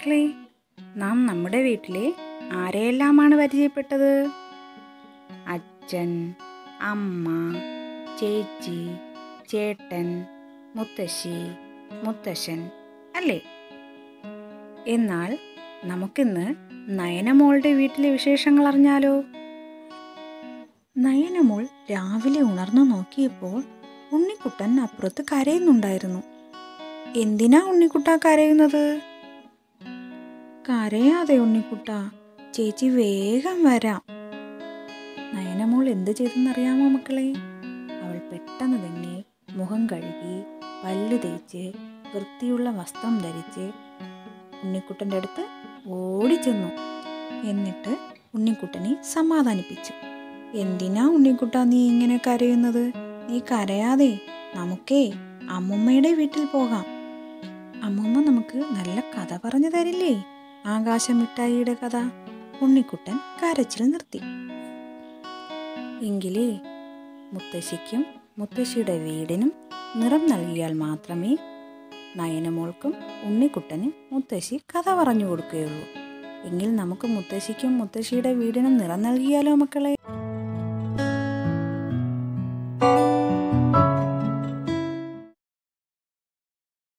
മക്കളെ നാം നമ്മുടെ വീട്ടിലെ ആരെയെല്ലാമാണ് പരിചയപ്പെട്ടത് അച്ഛൻ അമ്മ ചേച്ചി ചേട്ടൻ മുത്തശ്ശി മുത്തശ്ശൻ അല്ലേ എന്നാൽ നമുക്കിന്ന് നയനമോളുടെ വീട്ടിലെ വിശേഷങ്ങൾ അറിഞ്ഞാലോ നയനമോൾ രാവിലെ ഉണർന്നു നോക്കിയപ്പോൾ ഉണ്ണിക്കുട്ടൻ അപ്പുറത്ത് കരയുന്നുണ്ടായിരുന്നു എന്തിനാ ഉണ്ണിക്കുട്ട കരയുന്നത് കരയാതെ ഉണ്ണിക്കുട്ട ചേച്ചി വേഗം വരാം നയനമോൾ എന്ത് ചെയ്തെന്നറിയാമോ മക്കളെ അവൾ പെട്ടെന്ന് തന്നെ മുഖം കഴുകി പല്ല് തേച്ച് വൃത്തിയുള്ള വസ്ത്രം ധരിച്ച് ഉണ്ണിക്കുട്ടൻ്റെ അടുത്ത് ഓടിച്ചെന്നു എന്നിട്ട് ഉണ്ണിക്കുട്ടനെ സമാധാനിപ്പിച്ചു എന്തിനാ ഉണ്ണിക്കുട്ട നീ ഇങ്ങനെ കരയുന്നത് നീ കരയാതെ നമുക്കേ അമ്മുമ്മയുടെ വീട്ടിൽ പോകാം അമ്മുമ്മ നമുക്ക് നല്ല കഥ പറഞ്ഞു തരില്ലേ ആകാശമിഠായിയുടെ കഥ ഉണ്ണിക്കുട്ടൻ കരച്ചിൽ നിർത്തി എങ്കിലേ മുത്തശ്ശിക്കും മുത്തശ്ശിയുടെ വീടിനും നിറം നൽകിയാൽ മാത്രമേ നയനമോൾക്കും ഉണ്ണിക്കുട്ടനും മുത്തശ്ശി കഥ പറഞ്ഞു കൊടുക്കുകയുള്ളൂ എങ്കിൽ നമുക്ക് മുത്തശ്ശിക്കും മുത്തശ്ശിയുടെ വീടിനും നിറം നൽകിയാലോ മക്കളെ